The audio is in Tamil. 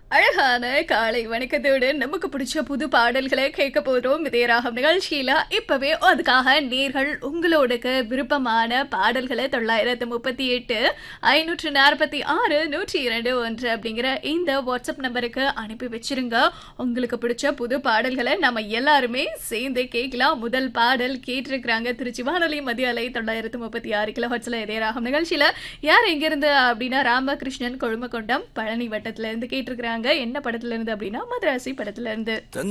அழகான காலை வணக்கத்தோடு நமக்கு பிடிச்ச புது பாடல்களை கேட்க போறோம் இதயராகம் நிகழ்ச்சியில இப்பவே அதுக்காக நேர்கள் உங்களோடுக்கு விருப்பமான பாடல்களை தொள்ளாயிரத்து முப்பத்தி எட்டு ஐநூற்று நாற்பத்தி ஆறு நூற்றி இரண்டு ஒன்று அப்படிங்கிற இந்த வாட்ஸ்அப் நம்பருக்கு அனுப்பி வச்சிருங்க உங்களுக்கு பிடிச்ச புது பாடல்களை நம்ம எல்லாருமே சேர்ந்து கேட்கலாம் முதல் பாடல் கேட்டிருக்கிறாங்க திருச்சி வானொலி மதிய அலை தொள்ளாயிரத்து முப்பத்தி ஆறு கிலோ ஹட்ஸ்ல இதயராகம் நிகழ்ச்சியில யார் எங்கிருந்து அப்படின்னா ராமகிருஷ்ணன் கொழுமக்கொண்டம் பழனி வட்டத்துல இருந்து கேட்டிருக்கிறாங்க என்ன படத்துல இருந்து அப்படின்னா மதராசி படத்துல இருந்து